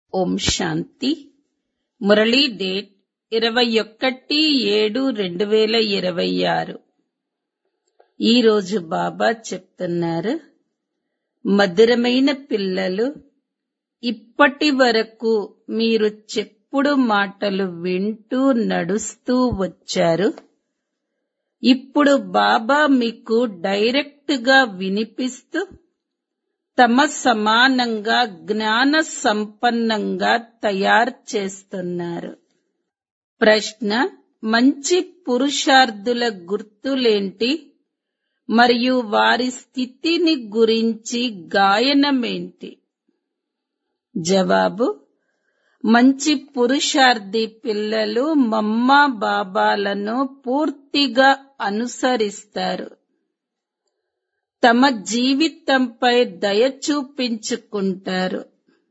ఓం శాంతి Murali date ఇరవై ఒకటి ఏడు రెండు వేల ఇరవై ఆరు ఈరోజు బాబా చెప్తున్నారు మధురమైన పిల్లలు ఇప్పటి వరకు మీరు చెప్పుడు మాటలు వింటూ నడుస్తూ వచ్చారు ఇప్పుడు బాబా మీకు డైరెక్ట్ గా వినిపిస్తూ తమ సమానంగా జ్ఞాన సంపన్నంగా తయారు చేస్తున్నారు ప్రశ్న మంచి పురుషార్థుల గుర్తులేంటి మరియు వారి స్థితిని గురించి గాయనమేంటి జవాబు మంచి పురుషార్థి పిల్లలు మమ్మా బాబాలను పూర్తిగా అనుసరిస్తారు తమ జీవితంపై దయ చూపించుకుంటారు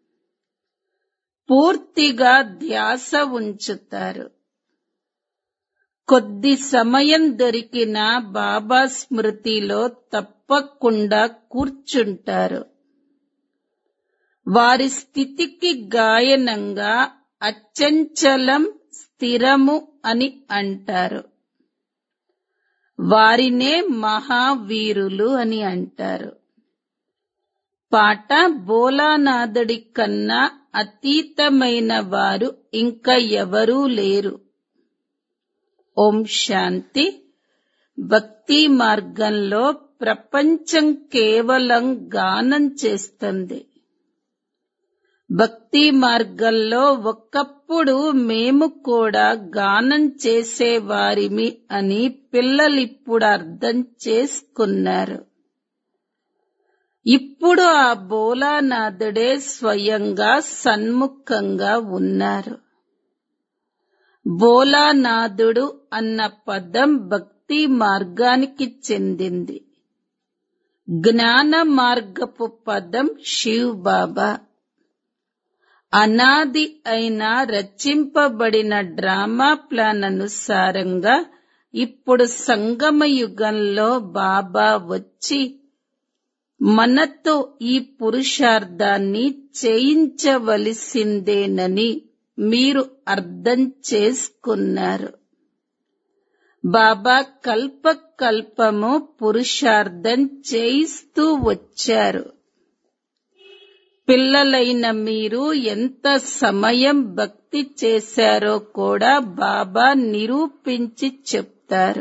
పూర్తిగా ధ్యాస ఉంచుతారు కొద్ది సమయం దొరికిన బాబా స్మృతిలో తప్పకుండా కూర్చుంటారు వారి స్థితికి గాయనంగా అచంచలం స్థిరము అని అంటారు వారినే మహావీరులు అని అంటారు పాట బోలానాథుడి కన్నా అతీతమైన వారు ఇంకా ఎవరూ లేరు ఓం శాంతి భక్తి మార్గంలో ప్రపంచం కేవలం గానం చేస్తుంది భక్తి మార్గంలో ఒకప్పుడు మేము కూడా గానం చేసేవారిమి అని పిల్లలిప్పుడు అర్థం చేసుకున్నారు ఇప్పుడు ఆ బోలానాథుడే స్వయంగా సన్ముఖంగా ఉన్నారు బోలానాథుడు అన్న పదం భక్తి మార్గానికి చెందింది జ్ఞాన మార్గపు పదం శివ్ బాబా అనాది అయిన రచింపబడిన డ్రామా ప్లాన్ అనుసారంగా ఇప్పుడు సంగమ యుగంలో బాబా వచ్చి మనతో ఈ పురుషార్థాన్ని చేయించవలసిందేనని మీరు అర్థం చేసుకున్నారు బాబా కల్ప కల్పము పురుషార్థం చేయిస్తూ వచ్చారు పిల్లలైన మీరు ఎంత సమయం భక్తి చేశారో కూడా బాబా నిరూపించి చెప్తారు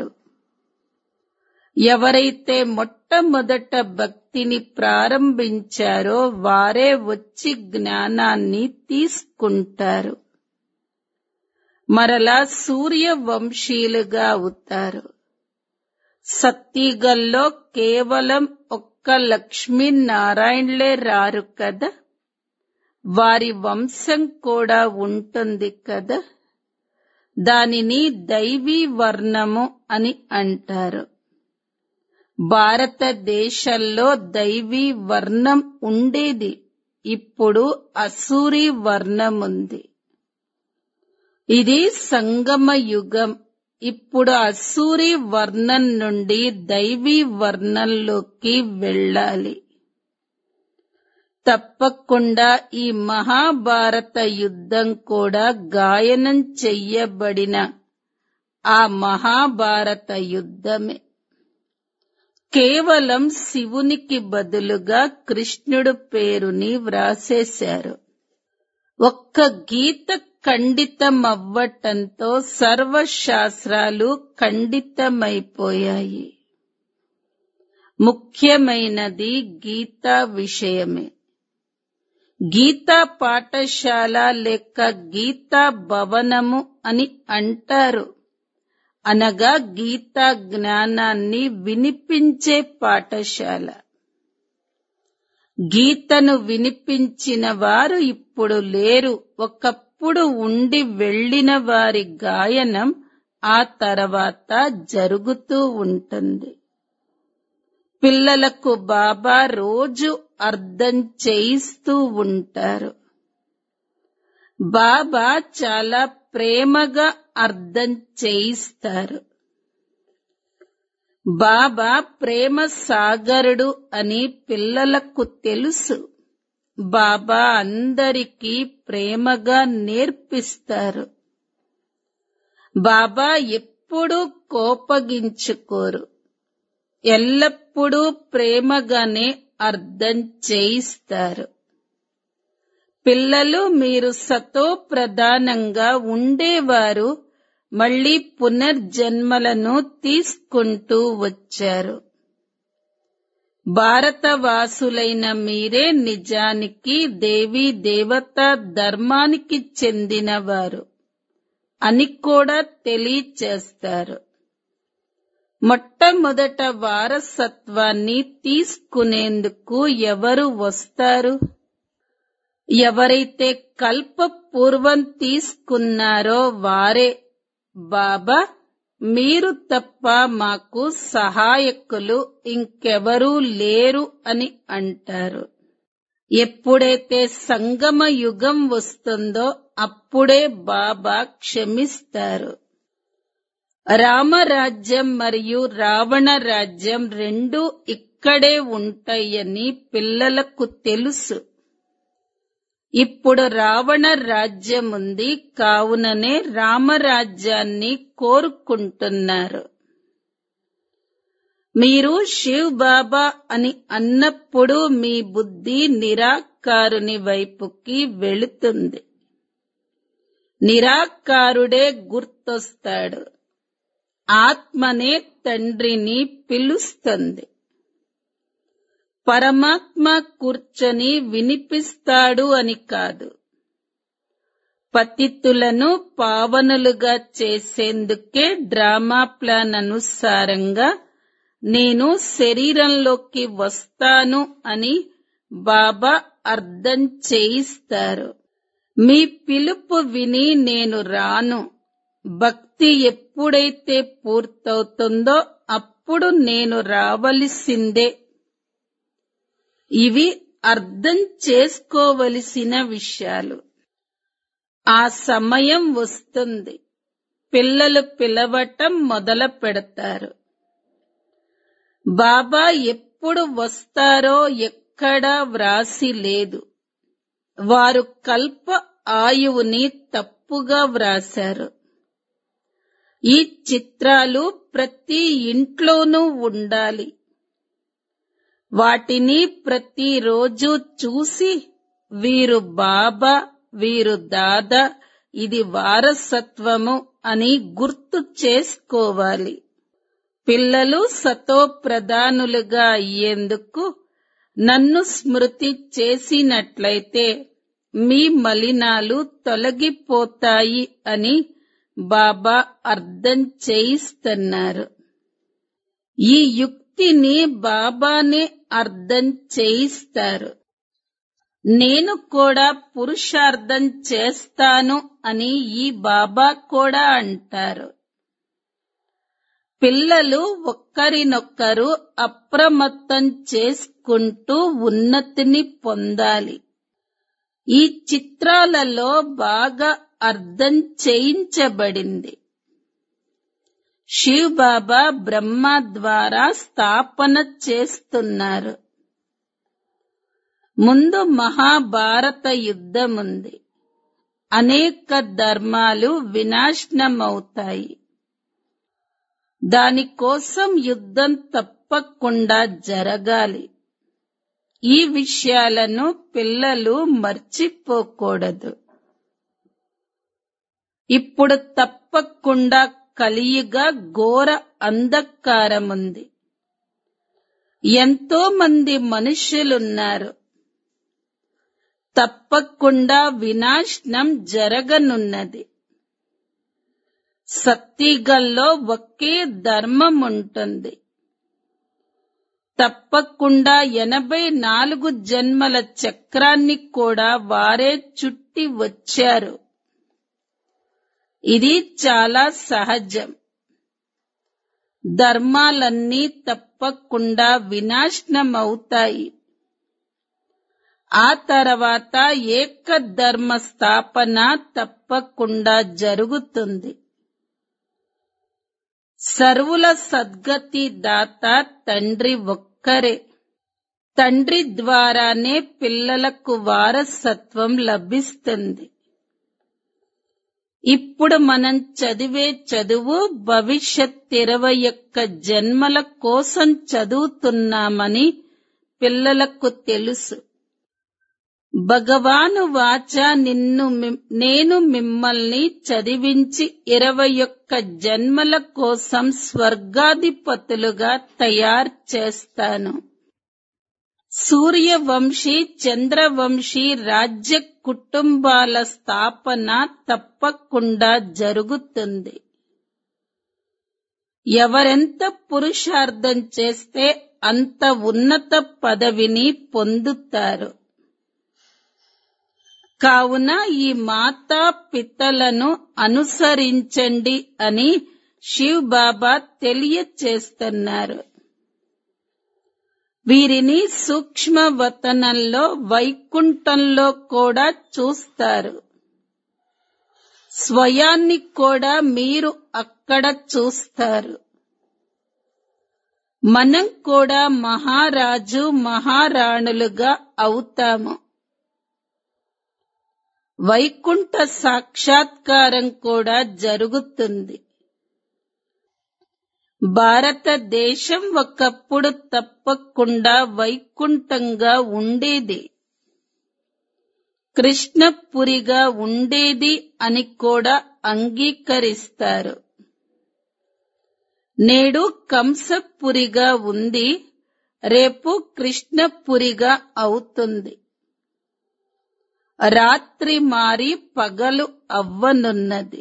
ఎవరైతే మొట్టమొదట భక్తిని ప్రారంభించారో వారే వచ్చి జ్ఞానాన్ని తీసుకుంటారు మరలా సూర్య వంశీయులుగా అవుతారు సత్తిగల్లో కేవలం ఒక్క లక్ష్మీనారాయణలే రారు కదా వారి వంశం కూడా ఉంటుంది కదా దానిని దైవీ వర్ణము అని అంటారు భారతదేశంలో దైవీ వర్ణం ఉండేది ఇప్పుడు అసూరి వర్ణముంది ఇది సంగమ యుగం ఇప్పుడు అసూరి వర్ణం నుండి దైవీ వర్ణంలోకి వెళ్ళాలి తప్పకుండా ఈ మహాభారత యుద్ధం కూడా గాయనం చెయ్యబడిన ఆ మహాభారత యుద్ధమే కేవలం శివునికి బదులుగా కృష్ణుడు పేరుని వ్రాసేశారు ఒక్క గీత ఖండితం అవ్వటంతో సర్వశాస్త్రాలు ఖండితమైపోయాయి ముఖ్యమైనది గీతా విషయమే గీతా పాఠశాల లేక గీతా భవనము అని అంటారు అనగా గీతా జ్ఞానాన్ని వినిపించే పాఠశాల గీతను వినిపించిన వారు ఇప్పుడు లేరు ఒకప్పుడు ఉండి వెళ్లిన వారి గాయనం ఆ తర్వాత జరుగుతూ ఉంటుంది పిల్లలకు బాబా రోజు అర్థం చేయిస్తూ ఉంటారు బాబా చాలా ప్రేమగా అర్థం చేయిస్తారు బాబా ప్రేమ సాగరుడు అని పిల్లలకు తెలుసు బాబా అందరికీ ప్రేమగా నేర్పిస్తారు బాబా ఎప్పుడూ కోపగించుకోరు ఎల్లప్పుడూ ప్రేమగానే అర్థం చేయిస్తారు పిల్లలు మీరు సతో ప్రధానంగా ఉండేవారు మళ్ళీ పునర్జన్మలను తీసుకుంటూ వచ్చారు భారతవాసులైన మీరే నిజానికి దేవీ దేవత ధర్మానికి చెందినవారు అని కూడా తెలియచేస్తారు మొట్టమొదట వారసత్వాన్ని తీసుకునేందుకు ఎవరు వస్తారు ఎవరైతే కల్ప పూర్వం తీసుకున్నారో వారే బాబా మీరు తప్ప మాకు సహాయకులు ఇంకెవరూ లేరు అని అంటారు ఎప్పుడైతే సంగమ యుగం వస్తుందో అప్పుడే బాబా క్షమిస్తారు రామరాజ్యం మరియు రావణ రాజ్యం రెండూ ఇక్కడే ఉంటాయని పిల్లలకు తెలుసు ఇప్పుడు రావణ రాజ్యం ఉంది కావుననే రామరాజ్యాన్ని కోరుకుంటున్నారు మీరు శివ్ బాబా అని అన్నప్పుడు మీ బుద్ధి నిరాకారుని వైపుకి వెళుతుంది నిరాకారుడే గుర్తొస్తాడు ఆత్మనే తండ్రిని పిలుస్తుంది పరమాత్మ కూర్చొని వినిపిస్తాడు అని కాదు పతితులను పావనులుగా చేసేందుకే డ్రామా ప్లాన్ అనుసారంగా నేను శరీరంలోకి వస్తాను అని బాబా అర్థం చేయిస్తారు మీ పిలుపు విని నేను రాను భక్తి ఎప్పుడైతే పూర్తవుతుందో అప్పుడు నేను రావలసిందే ఇవి అర్థం చేసుకోవలసిన విషయాలు ఆ సమయం వస్తుంది పిల్లలు పిలవటం మొదలు పెడతారు బాబా ఎప్పుడు వస్తారో ఎక్కడా వ్రాసి లేదు వారు కల్ప ఆయువుని తప్పుగా వ్రాశారు ఈ చిత్రాలు ప్రతి ఇంట్లోనూ ఉండాలి వాటిని ప్రతిరోజు చూసి వీరు బాబా వీరు దాదా ఇది వారసత్వము అని గుర్తు చేసుకోవాలి పిల్లలు సతో ప్రధానులుగా అయ్యేందుకు నన్ను స్మృతి చేసినట్లయితే మీ మలినాలు తొలగిపోతాయి అని బాబా అర్థం చేయిస్తున్నారు ఈ యుక్తిని బాబానే అర్థం చేయిస్తారు నేను కూడా పురుషార్థం చేస్తాను అని ఈ బాబా కూడా అంటారు పిల్లలు ఒక్కరినొక్కరు అప్రమత్తం చేసుకుంటూ ఉన్నతిని పొందాలి ఈ చిత్రాలలో బాగా అర్థం చేయించబడింది శివ్ బాబా బ్రహ్మ ద్వారా స్థాపన చేస్తున్నారు ముందు మహాభారత యుద్ధం ఉంది అనేక ధర్మాలు వినాశనమవుతాయి దానికోసం యుద్ధం తప్పకుండా జరగాలి ఈ విషయాలను పిల్లలు మర్చిపోకూడదు ఇప్పుడు తప్పకుండా కలియుగా ఘోర అంధకారముంది ఎంతో మంది మనుషులున్నారు తప్పకుండా వినాశనం జరగనున్నది సత్తిగల్లో ఒకే ధర్మం ఉంటుంది తప్పకుండా ఎనభై నాలుగు జన్మల చక్రాన్ని కూడా వారే చుట్టి వచ్చారు ఇది చాలా సహజం ధర్మాలన్నీ తప్పకుండా వినాశనమవుతాయి ఆ తర్వాత ఏక ధర్మ స్థాపన తప్పకుండా జరుగుతుంది సర్వుల సద్గతి దాత తండ్రి ఒక్కరే తండ్రి ద్వారానే పిల్లలకు వారసత్వం లభిస్తుంది ఇప్పుడు మనం చదివే చదువు భవిష్యత్ ఇరవై ఒక్క జన్మల కోసం చదువుతున్నామని పిల్లలకు తెలుసు భగవాను వాచ నిన్ను మిమ్- నేను మిమ్మల్ని చదివించి ఇరవై ఒక్క జన్మల కోసం స్వర్గాధిపతులుగా తయారు చేస్తాను సూర్యవంశీ చంద్రవంశీ రాజ్య కుటుంబాల స్థాపన తప్పకుండా జరుగుతుంది ఎవరెంత పురుషార్థం చేస్తే అంత ఉన్నత పదవిని పొందుతారు కావున ఈ మాతా పితలను అనుసరించండి అని శివ్ బాబా తెలియచేస్తున్నారు వీరిని సూక్ష్మవతనంలో వైకుంఠంలో కూడా చూస్తారు స్వయాన్ని కూడా మీరు అక్కడ చూస్తారు మనం కూడా మహారాజు మహారాణులుగా అవుతాము వైకుంఠ సాక్షాత్కారం కూడా జరుగుతుంది భారతదేశం ఒకప్పుడు తప్పకుండా వైకుంఠంగా ఉండేది కృష్ణపురిగా ఉండేది అని కూడా అంగీకరిస్తారు నేడు కంసపురిగా ఉంది రేపు కృష్ణపురిగా అవుతుంది రాత్రి మారి పగలు అవ్వనున్నది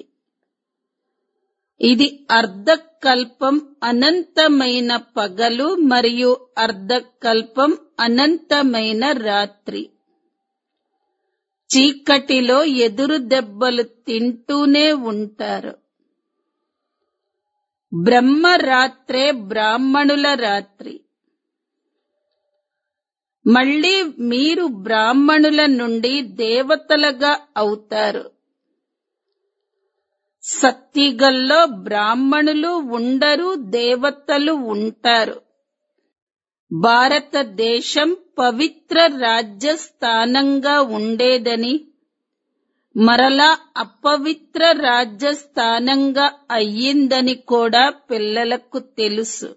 ఇది అర్ధకల్పం అనంతమైన పగలు మరియు అర్ధకల్పం అనంతమైన రాత్రి చీకటిలో ఎదురు దెబ్బలు తింటూనే ఉంటారు బ్రహ్మ రాత్రే బ్రాహ్మణుల రాత్రి మళ్ళీ మీరు బ్రాహ్మణుల నుండి దేవతలుగా అవుతారు సత్తిగల్లో బ్రాహ్మణులు ఉండరు దేవతలు ఉంటారు భారతదేశం పవిత్ర రాజ్యస్థానంగా ఉండేదని మరలా అపవిత్ర రాజ్యస్థానంగా అయ్యిందని కూడా పిల్లలకు తెలుసు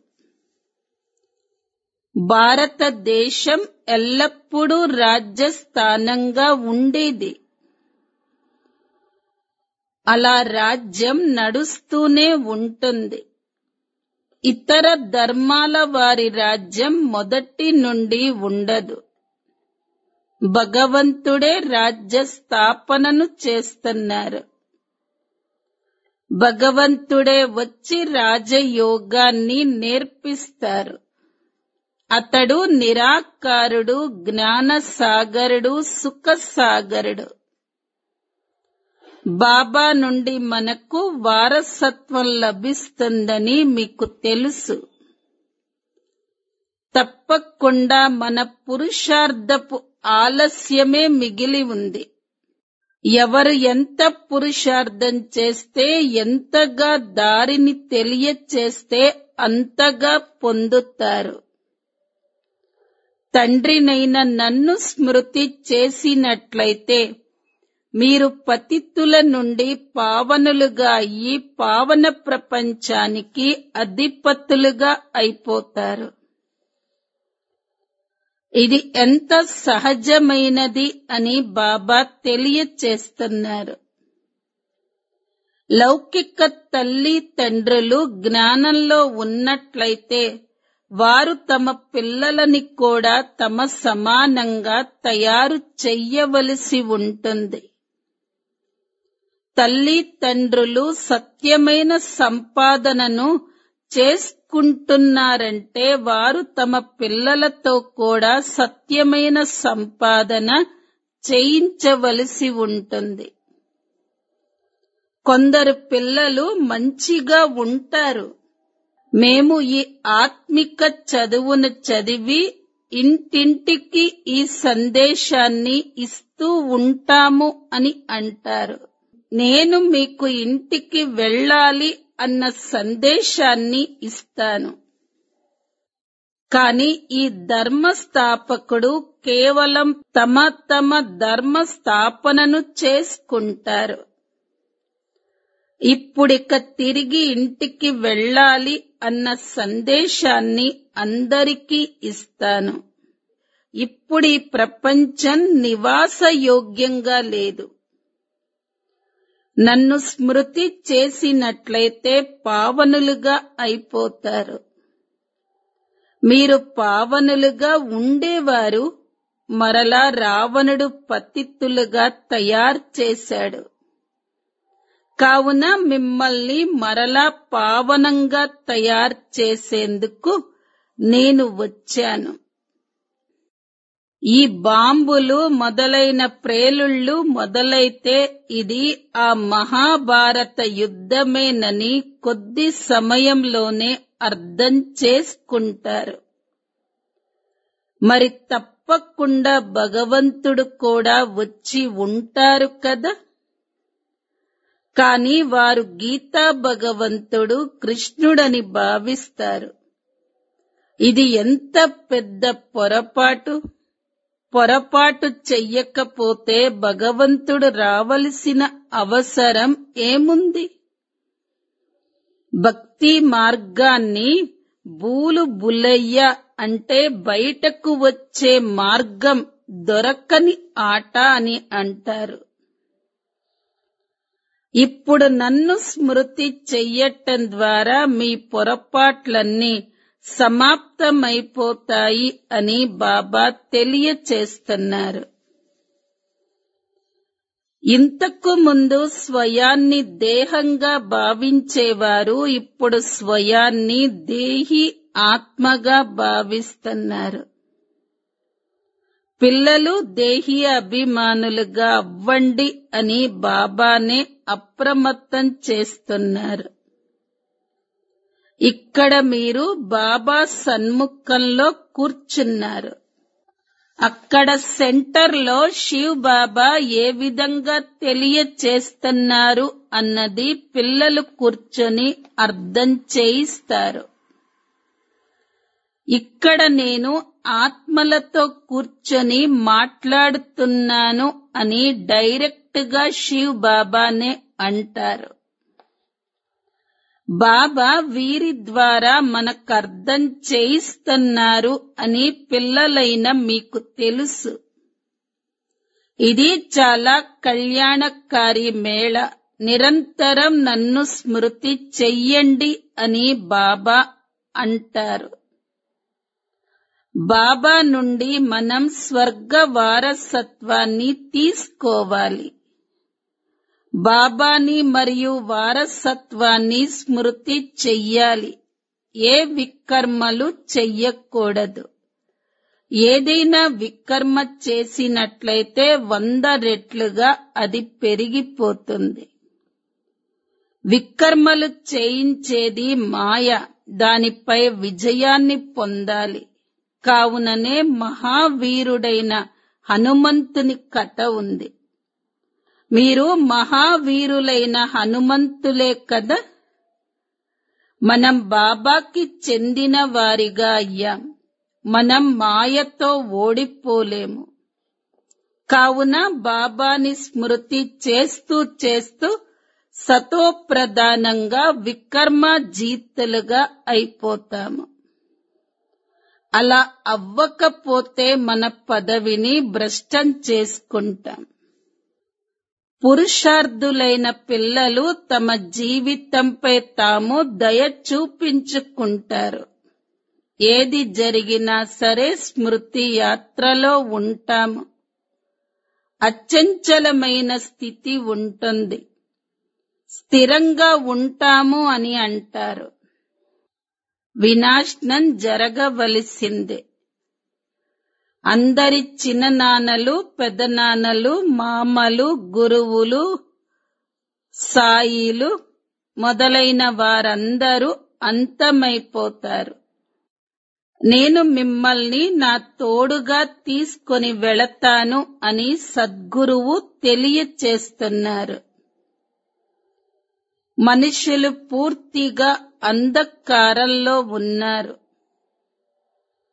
భారతదేశం ఎల్లప్పుడూ రాజ్యస్థానంగా ఉండేది అలా రాజ్యం నడుస్తూనే ఉంటుంది ఇతర ధర్మాల వారి రాజ్యం మొదటి నుండి ఉండదు భగవంతుడే రాజ్య స్థాపనను చేస్తున్నారు భగవంతుడే వచ్చి రాజయోగాన్ని నేర్పిస్తారు అతడు నిరాకారుడు జ్ఞాన సాగరుడు సుఖ సాగరుడు బాబా నుండి మనకు వారసత్వం లభిస్తుందని మీకు తెలుసు తప్పకుండా మన పురుషార్థపు ఆలస్యమే మిగిలి ఉంది ఎవరు ఎంత పురుషార్థం చేస్తే ఎంతగా దారిని తెలియచేస్తే అంతగా పొందుతారు తండ్రినైన నన్ను స్మృతి చేసినట్లయితే మీరు పతితుల నుండి పావనులుగా అయ్యి పావన ప్రపంచానికి అధిపతులుగా అయిపోతారు ఇది ఎంత సహజమైనది అని బాబా తెలియచేస్తున్నారు లౌకిక తల్లి తండ్రులు జ్ఞానంలో ఉన్నట్లయితే వారు తమ పిల్లలని కూడా తమ సమానంగా తయారు చెయ్యవలసి ఉంటుంది తల్లి తండ్రులు సత్యమైన సంపాదనను చేసుకుంటున్నారంటే వారు తమ పిల్లలతో కూడా సత్యమైన సంపాదన చేయించవలసి ఉంటుంది కొందరు పిల్లలు మంచిగా ఉంటారు మేము ఈ ఆత్మిక చదువును చదివి ఇంటింటికి ఈ సందేశాన్ని ఇస్తూ ఉంటాము అని అంటారు నేను మీకు ఇంటికి వెళ్ళాలి అన్న సందేశాన్ని ఇస్తాను కాని ఈ ధర్మస్థాపకుడు కేవలం తమ తమ ధర్మ స్థాపనను చేసుకుంటారు ఇప్పుడిక తిరిగి ఇంటికి వెళ్ళాలి అన్న సందేశాన్ని అందరికీ ఇస్తాను ఇప్పుడు ఈ ప్రపంచం నివాసయోగ్యంగా లేదు నన్ను స్మృతి చేసినట్లయితే పావనులుగా అయిపోతారు మీరు పావనులుగా ఉండేవారు మరలా రావణుడు పతిత్తులుగా తయారు చేశాడు కావున మిమ్మల్ని మరలా పావనంగా తయారు చేసేందుకు నేను వచ్చాను ఈ బాంబులు మొదలైన ప్రేలుళ్ళు మొదలైతే ఇది ఆ మహాభారత యుద్ధమేనని కొద్ది సమయంలోనే అర్థం చేసుకుంటారు మరి తప్పకుండా భగవంతుడు కూడా వచ్చి ఉంటారు కదా కాని వారు గీతా భగవంతుడు కృష్ణుడని భావిస్తారు ఇది ఎంత పెద్ద పొరపాటు పొరపాటు చెయ్యకపోతే భగవంతుడు రావలసిన అవసరం ఏముంది భక్తి మార్గాన్ని బూలు బులయ్య అంటే బయటకు వచ్చే మార్గం దొరకని ఆట అని అంటారు ఇప్పుడు నన్ను స్మృతి చెయ్యటం ద్వారా మీ పొరపాట్లన్నీ సమాప్తమైపోతాయి అని బాబా తెలియచేస్తున్నారు ఇంతకు ముందు స్వయాన్ని దేహంగా భావించేవారు ఇప్పుడు స్వయాన్ని దేహి ఆత్మగా భావిస్తున్నారు పిల్లలు దేహి అభిమానులుగా అవ్వండి అని బాబానే అప్రమత్తం చేస్తున్నారు ఇక్కడ మీరు బాబా సన్ముఖంలో కూర్చున్నారు అక్కడ సెంటర్లో శివ్ బాబా ఏ విధంగా తెలియచేస్తున్నారు అన్నది పిల్లలు కూర్చొని అర్థం చేయిస్తారు ఇక్కడ నేను ఆత్మలతో కూర్చొని మాట్లాడుతున్నాను అని డైరెక్ట్ గా శివ్ బాబానే అంటారు బాబా వీరి ద్వారా మనకు అర్థం చేయిస్తున్నారు అని పిల్లలైన మీకు తెలుసు ఇది చాలా కళ్యాణకారి మేళ నిరంతరం నన్ను స్మృతి చెయ్యండి అని బాబా అంటారు బాబా నుండి మనం స్వర్గ వారసత్వాన్ని తీసుకోవాలి బాబాని మరియు వారసత్వాన్ని స్మృతి చెయ్యాలి ఏ వికర్మలు చెయ్యకూడదు ఏదైనా వికర్మ చేసినట్లయితే వంద రెట్లుగా అది పెరిగిపోతుంది వికర్మలు చేయించేది మాయ దానిపై విజయాన్ని పొందాలి కావుననే మహావీరుడైన హనుమంతుని కథ ఉంది మీరు మహావీరులైన హనుమంతులే కదా మనం బాబాకి చెందిన వారిగా అయ్యాం మనం మాయతో ఓడిపోలేము కావున బాబాని స్మృతి చేస్తూ చేస్తూ సతోప్రధానంగా వికర్మ జీతులుగా అయిపోతాము అలా అవ్వకపోతే మన పదవిని భ్రష్టం చేసుకుంటాం పురుషార్థులైన పిల్లలు తమ జీవితంపై తాము దయ చూపించుకుంటారు ఏది జరిగినా సరే స్మృతి యాత్రలో ఉంటాము అచంచలమైన స్థితి ఉంటుంది స్థిరంగా ఉంటాము అని అంటారు వినాశనం జరగవలసిందే అందరి చిన్ననాన్నలు పెదనాన్నలు మామలు గురువులు సాయిలు మొదలైన వారందరూ అంతమైపోతారు నేను మిమ్మల్ని నా తోడుగా తీసుకొని వెళతాను అని సద్గురువు తెలియచేస్తున్నారు మనుషులు పూర్తిగా అంధకారంలో ఉన్నారు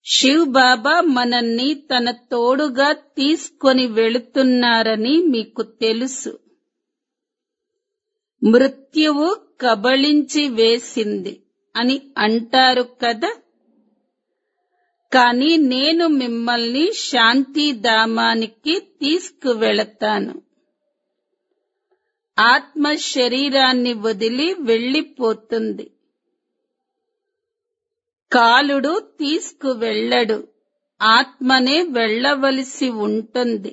శివ్ బాబా మనల్ని తన తోడుగా తీసుకొని వెళుతున్నారని మీకు తెలుసు మృత్యువు కబళించి వేసింది అని అంటారు కదా కాని నేను మిమ్మల్ని శాంతిధామానికి తీసుకువెళతాను ఆత్మ శరీరాన్ని వదిలి వెళ్ళిపోతుంది కాలుడు తీసుకువెళ్ళడు ఆత్మనే వెళ్ళవలసి ఉంటుంది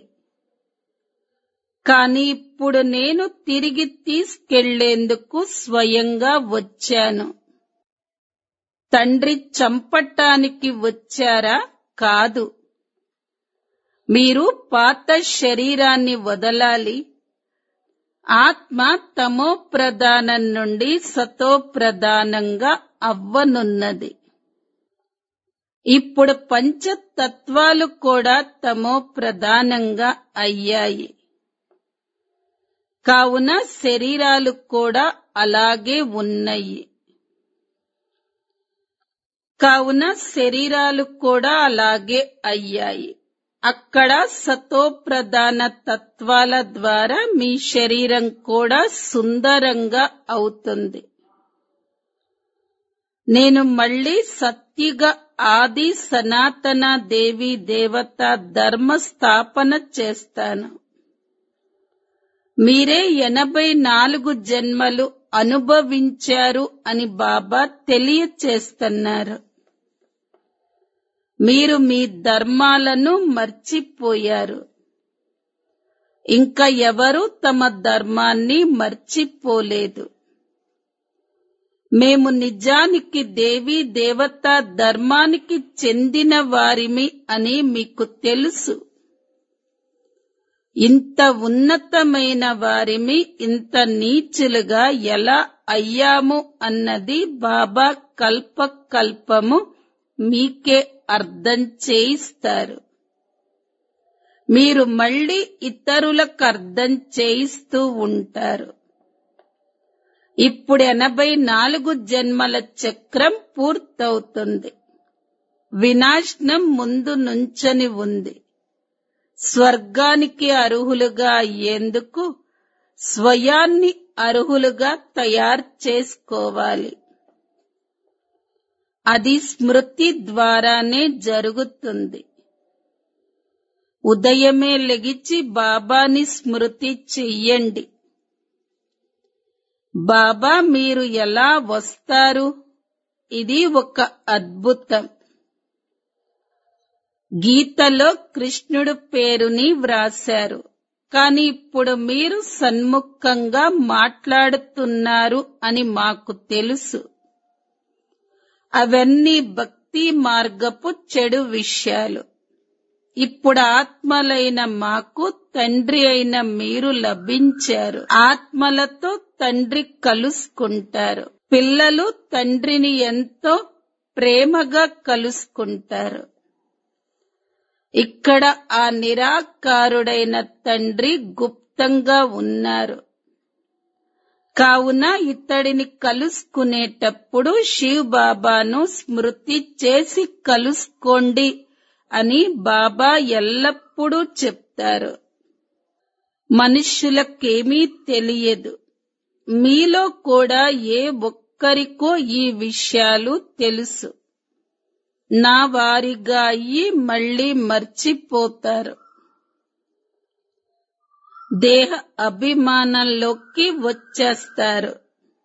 కాని ఇప్పుడు నేను తిరిగి తీసుకెళ్లేందుకు స్వయంగా వచ్చాను తండ్రి చంపటానికి వచ్చారా కాదు మీరు పాత శరీరాన్ని వదలాలి ఆత్మ తమో ప్రధానం నుండి సతో ప్రధానంగా అవ్వనున్నది ఇప్పుడు పంచతత్వాలు కూడా తమో ప్రధానంగా అయ్యాయి కావున శరీరాలు కూడా అలాగే ఉన్నాయి కావున శరీరాలు కూడా అలాగే అయ్యాయి అక్కడ సతో ప్రధాన తత్వాల ద్వారా మీ శరీరం కూడా సుందరంగా అవుతుంది నేను మళ్ళీ సత్యుగ ఆది సనాతన దేవి దేవత ధర్మ స్థాపన చేస్తాను మీరే ఎనభై నాలుగు జన్మలు అనుభవించారు అని బాబా తెలియచేస్తున్నారు మీరు మీ ధర్మాలను మర్చిపోయారు ఇంకా ఎవరు తమ ధర్మాన్ని మర్చిపోలేదు మేము నిజానికి దేవి దేవత ధర్మానికి చెందిన వారిమి అని మీకు తెలుసు ఇంత ఉన్నతమైన వారిమి ఇంత నీచులుగా ఎలా అయ్యాము అన్నది బాబా కల్ప కల్పము మీకే అర్థం చేయిస్తారు మీరు మళ్ళీ ఇతరులకు అర్థం చేయిస్తూ ఉంటారు ఇప్పుడు ఎనభై నాలుగు జన్మల చక్రం పూర్తవుతుంది వినాశనం ముందు నుంచని ఉంది స్వర్గానికి అర్హులుగా అయ్యేందుకు స్వయాన్ని అర్హులుగా తయారు చేసుకోవాలి అది స్మృతి ద్వారానే జరుగుతుంది ఉదయమే లెగిచి బాబాని స్మృతి చెయ్యండి బాబా మీరు ఎలా వస్తారు ఇది ఒక అద్భుతం గీతలో కృష్ణుడు పేరుని వ్రాశారు కాని ఇప్పుడు మీరు సన్ముఖంగా మాట్లాడుతున్నారు అని మాకు తెలుసు అవన్నీ భక్తి మార్గపు చెడు విషయాలు ఇప్పుడు ఆత్మలైన మాకు తండ్రి అయిన మీరు లభించారు ఆత్మలతో తండ్రి కలుసుకుంటారు పిల్లలు తండ్రిని ఎంతో ప్రేమగా కలుసుకుంటారు ఇక్కడ ఆ నిరాకారుడైన తండ్రి గుప్తంగా ఉన్నారు కావున ఇతడిని కలుసుకునేటప్పుడు శివ్ బాబాను స్మృతి చేసి కలుసుకోండి అని బాబా ఎల్లప్పుడూ చెప్తారు మనుష్యులకేమీ తెలియదు మీలో కూడా ఏ ఒక్కరికో ఈ విషయాలు తెలుసు నా వారిగా అయ్యి మళ్ళీ మర్చిపోతారు దేహ అభిమానంలోకి వచ్చేస్తారు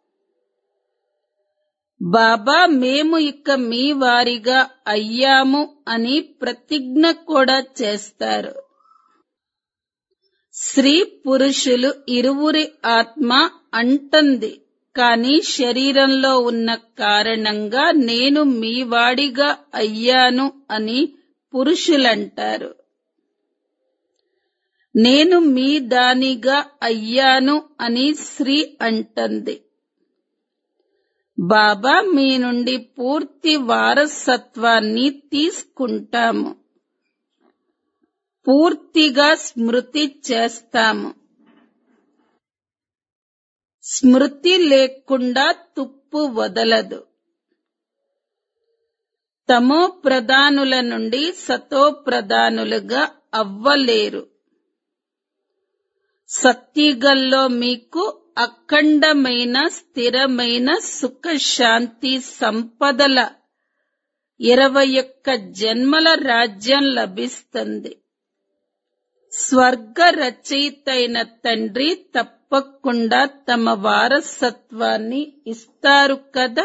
బాబా మేము ఇక మీ వారిగా అయ్యాము అని ప్రతిజ్ఞ కూడా చేస్తారు స్త్రీ పురుషులు ఇరువురి ఆత్మ అంటుంది కానీ శరీరంలో ఉన్న కారణంగా నేను మీ వాడిగా అయ్యాను అని పురుషులంటారు నేను మీ దానిగా అయ్యాను అని స్త్రీ అంటుంది బాబా మీ నుండి పూర్తి వారసత్వాన్ని తీసుకుంటాము పూర్తిగా స్మృతి చేస్తాము స్మృతి లేకుండా తుప్పు వదలదు తమో ప్రధానుల నుండి సతో ప్రధానులుగా అవ్వలేరు సత్యుగల్లో మీకు అఖండమైన స్థిరమైన సుఖ శాంతి సంపదల ఇరవై ఒక్క జన్మల రాజ్యం లభిస్తుంది స్వర్గ రచయితైన తండ్రి తప్పకుండా తమ వారసత్వాన్ని ఇస్తారు కదా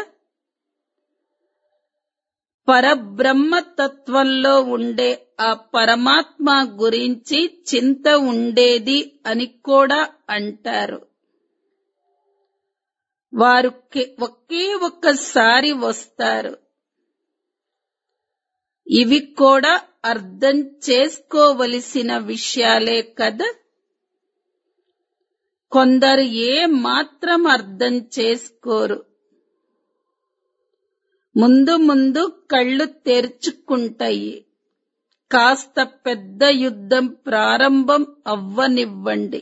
పరబ్రహ్మ తత్వంలో ఉండే ఆ పరమాత్మ గురించి చింత ఉండేది అని కూడా అంటారు వారు కే- ఒకే ఒక్కసారి వస్తారు ఇవి కూడా అర్థం చేసుకోవలసిన విషయాలే కదా కొందరు ఏ మాత్రం అర్థం చేసుకోరు ముందు ముందు కళ్ళు తెరుచుకుంటాయి కాస్త పెద్ద యుద్ధం ప్రారంభం అవ్వనివ్వండి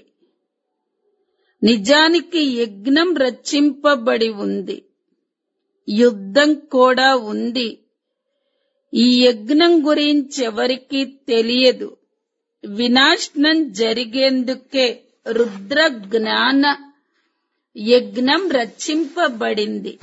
నిజానికి యజ్ఞం రచింపబడి ఉంది యుద్ధం కూడా ఉంది ఈ యజ్ఞం గురించి ఎవరికీ తెలియదు వినాశనం జరిగేందుకే రుద్ర జ్ఞాన యజ్ఞం రచింపబడింది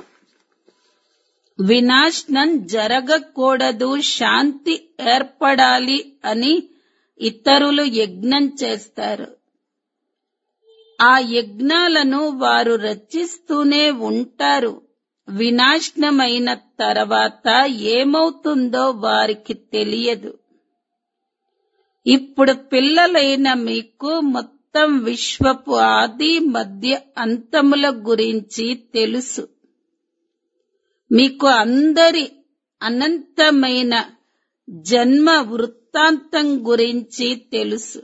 వినాశనం జరగకూడదు శాంతి ఏర్పడాలి అని ఇతరులు యజ్ఞం చేస్తారు ఆ యజ్ఞాలను వారు రచిస్తూనే ఉంటారు వినాశనమైన తర్వాత ఏమవుతుందో వారికి తెలియదు ఇప్పుడు పిల్లలైన మీకు మొత్తం విశ్వపు ఆది మధ్య అంతముల గురించి తెలుసు మీకు అందరి అనంతమైన జన్మ వృత్తాంతం గురించి తెలుసు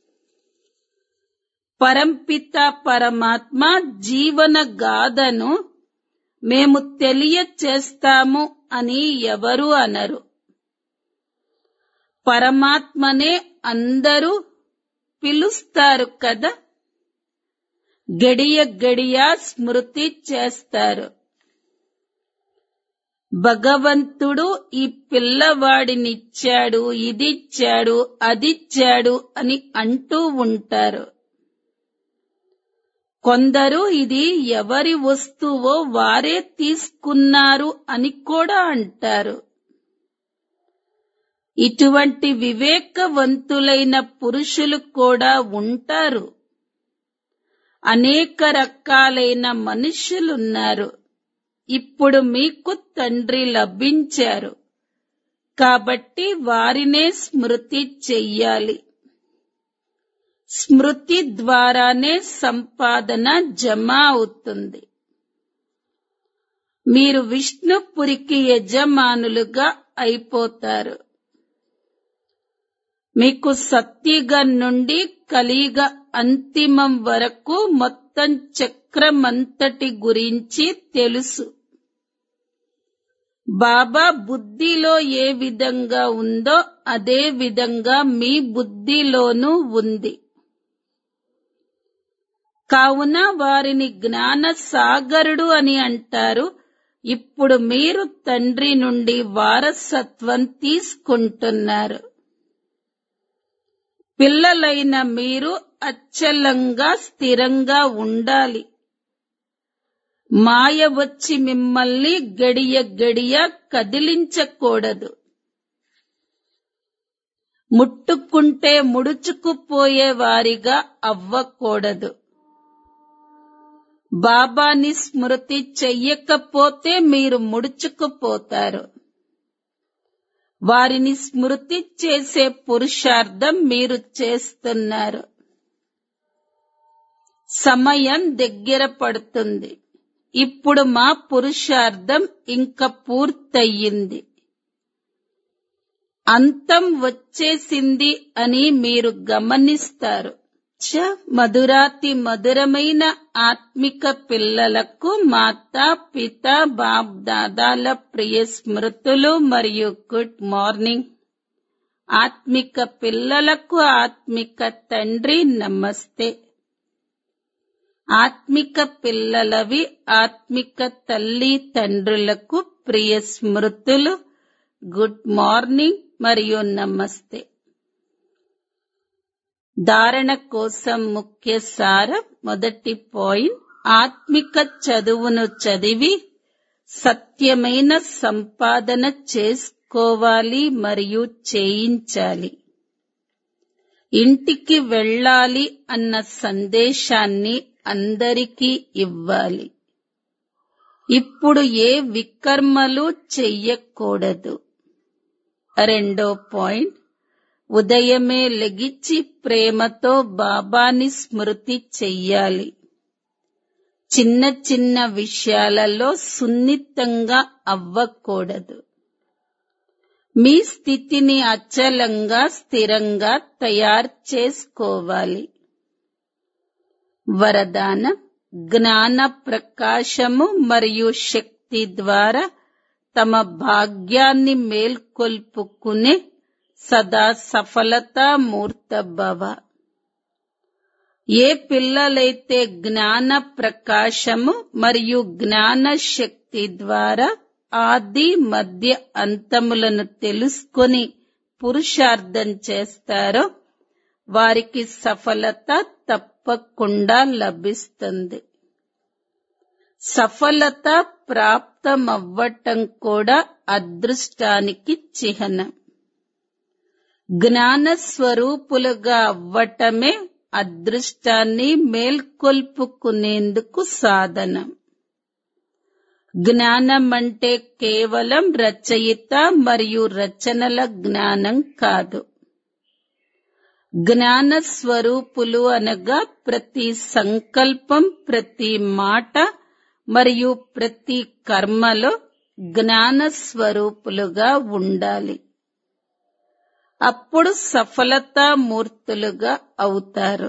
పరంపిత పరమాత్మ జీవన గాథను మేము తెలియచేస్తాము అని ఎవరు అనరు పరమాత్మనే అందరూ పిలుస్తారు కదా గడియ గడియ స్మృతి చేస్తారు భగవంతుడు ఈ పిల్లవాడినిచ్చాడు ఇదిచ్చాడు అదిచ్చాడు అని అంటూ ఉంటారు కొందరు ఇది ఎవరి వస్తువో వారే తీసుకున్నారు అని కూడా అంటారు ఇటువంటి వివేకవంతులైన పురుషులు కూడా ఉంటారు అనేక రకాలైన మనుషులున్నారు ఇప్పుడు మీకు తండ్రి లభించారు కాబట్టి వారినే స్మృతి చెయ్యాలి స్మృతి ద్వారానే సంపాదన జమ అవుతుంది మీరు విష్ణుపురికి యజమానులుగా అయిపోతారు మీకు సత్యగం నుండి కలిగ అంతిమం వరకు మొత్తం చక్రమంతటి గురించి తెలుసు బాబా బుద్ధిలో ఏ విధంగా ఉందో అదే విధంగా మీ బుద్ధిలోనూ ఉంది కావున వారిని జ్ఞాన సాగరుడు అని అంటారు ఇప్పుడు మీరు తండ్రి నుండి వారసత్వం తీసుకుంటున్నారు పిల్లలైన మీరు అచ్చలంగా స్థిరంగా ఉండాలి మాయ వచ్చి మిమ్మల్ని గడియ గడియ కదిలించకూడదు ముట్టుకుంటే ముడుచుకుపోయే వారిగా అవ్వకూడదు బాబాని స్మృతి చెయ్యకపోతే మీరు ముడుచుకుపోతారు వారిని స్మృతి చేసే పురుషార్థం మీరు చేస్తున్నారు సమయం దగ్గర పడుతుంది ఇప్పుడు మా పురుషార్థం ఇంకా పూర్తయింది అంతం వచ్చేసింది అని మీరు గమనిస్తారు చ మధురాతి మధురమైన ఆత్మిక పిల్లలకు మాతా పిత బాప్ దాదాల ప్రియ స్మృతులు మరియు గుడ్ మార్నింగ్ ఆత్మిక పిల్లలకు ఆత్మిక తండ్రి నమస్తే ఆత్మిక పిల్లలవి ఆత్మిక తల్లి తండ్రులకు ప్రియ స్మృతులు గుడ్ మార్నింగ్ మరియు నమస్తే ధారణ కోసం ముఖ్య సారం మొదటి పాయింట్ ఆత్మిక చదువును చదివి సత్యమైన సంపాదన చేసుకోవాలి మరియు చేయించాలి ఇంటికి వెళ్ళాలి అన్న సందేశాన్ని అందరికీ ఇవ్వాలి ఇప్పుడు ఏ వికర్మలు చెయ్యకూడదు రెండో పాయింట్ ఉదయమే లెగిచి ప్రేమతో బాబాని స్మృతి చెయ్యాలి చిన్న చిన్న విషయాలలో సున్నితంగా అవ్వకూడదు మీ స్థితిని అచలంగా స్థిరంగా తయారు చేసుకోవాలి వరదానం జ్ఞాన ప్రకాశము మరియు శక్తి ద్వారా తమ భాగ్యాన్ని మేల్కొల్పుకునే సదా సఫలతా మూర్తభవ ఏ పిల్లలైతే జ్ఞాన ప్రకాశము మరియు జ్ఞాన శక్తి ద్వారా ఆది మధ్య అంతములను తెలుసుకొని పురుషార్థం చేస్తారో వారికి సఫలత తప్పకుండా లభిస్తుంది సఫలత ప్రాప్తమవ్వటం కూడా అదృష్టానికి చిహ్నం జ్ఞాన స్వరూపులుగా అవ్వటమే అదృష్టాన్ని మేల్కొల్పుకునేందుకు సాధనం జ్ఞానం అంటే కేవలం రచయిత మరియు రచనల జ్ఞానం కాదు జ్ఞాన స్వరూపులు అనగా ప్రతి సంకల్పం ప్రతి మాట మరియు ప్రతి కర్మలో జ్ఞాన స్వరూపులుగా ఉండాలి అప్పుడు సఫలతామూర్తులుగా అవుతారు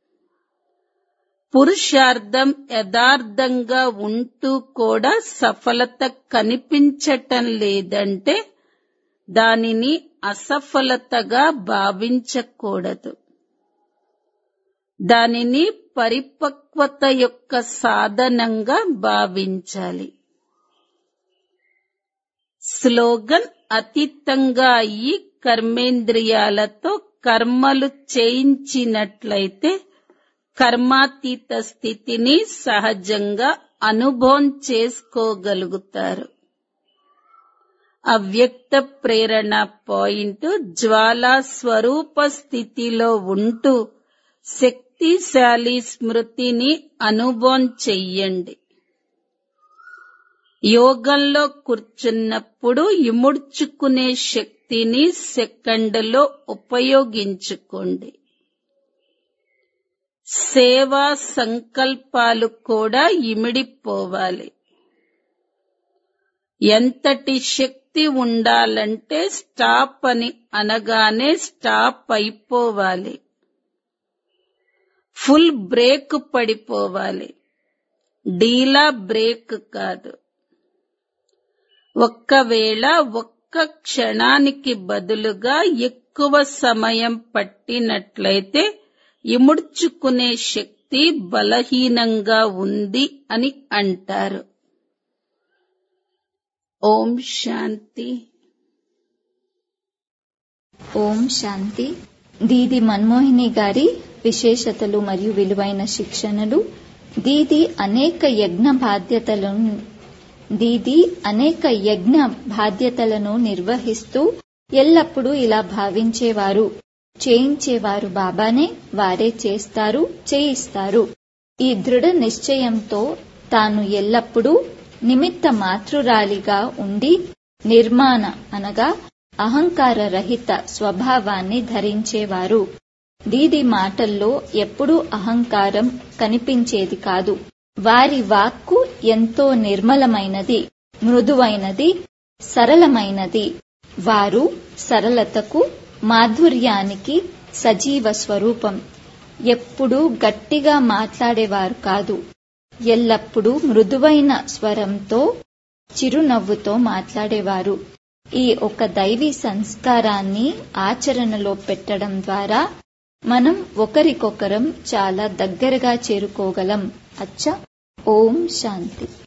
పురుషార్థం యథార్థంగా ఉంటూ కూడా సఫలత కనిపించటం లేదంటే దానిని అసఫలతగా భావించకూడదు దానిని పరిపక్వత యొక్క సాధనంగా భావించాలి స్లోగన్ అతీతంగా అయ్యి కర్మేంద్రియాలతో కర్మలు చేయించినట్లయితే కర్మాతీత స్థితిని సహజంగా అనుభవం చేసుకోగలుగుతారు అవ్యక్త ప్రేరణ పాయింట్ జ్వాలా స్వరూప స్థితిలో ఉంటూ శక్తిశాలి స్మృతిని అనుభవం చెయ్యండి యోగంలో కూర్చున్నప్పుడు ఇముడ్చుకునే శక్తిని సెకండ్లో ఉపయోగించుకోండి సేవా సంకల్పాలు కూడా ఇమిడిపోవాలి ఎంతటి శక్తి ఉండాలంటే స్టాప్ అని అనగానే స్టాప్ అయిపోవాలి ఫుల్ బ్రేక్ పడిపోవాలి డీలా బ్రేక్ కాదు ఒక్కవేళ ఒక్క క్షణానికి బదులుగా ఎక్కువ సమయం పట్టినట్లయితే ఇముడ్చుకునే శక్తి బలహీనంగా ఉంది అని అంటారు ఓం శాంతి ఓం శాంతి దీది మన్మోహిని గారి విశేషతలు మరియు విలువైన శిక్షణలు దీది అనేక యజ్ఞ బాధ్యతలను దీది అనేక యజ్ఞ బాధ్యతలను నిర్వహిస్తూ ఎల్లప్పుడూ ఇలా భావించేవారు చేయించేవారు బాబానే వారే చేస్తారు చేయిస్తారు ఈ దృఢ నిశ్చయంతో తాను ఎల్లప్పుడూ నిమిత్త మాతృరాలిగా ఉండి నిర్మాణ అనగా అహంకార రహిత స్వభావాన్ని ధరించేవారు దీది మాటల్లో ఎప్పుడూ అహంకారం కనిపించేది కాదు వారి వాక్కు ఎంతో నిర్మలమైనది మృదువైనది సరళమైనది వారు సరళతకు మాధుర్యానికి సజీవ స్వరూపం ఎప్పుడూ గట్టిగా మాట్లాడేవారు కాదు ఎల్లప్పుడూ మృదువైన స్వరంతో చిరునవ్వుతో మాట్లాడేవారు ఈ ఒక దైవీ సంస్కారాన్ని ఆచరణలో పెట్టడం ద్వారా మనం ఒకరికొకరం చాలా దగ్గరగా చేరుకోగలం అచ్చా ఓం శాంతి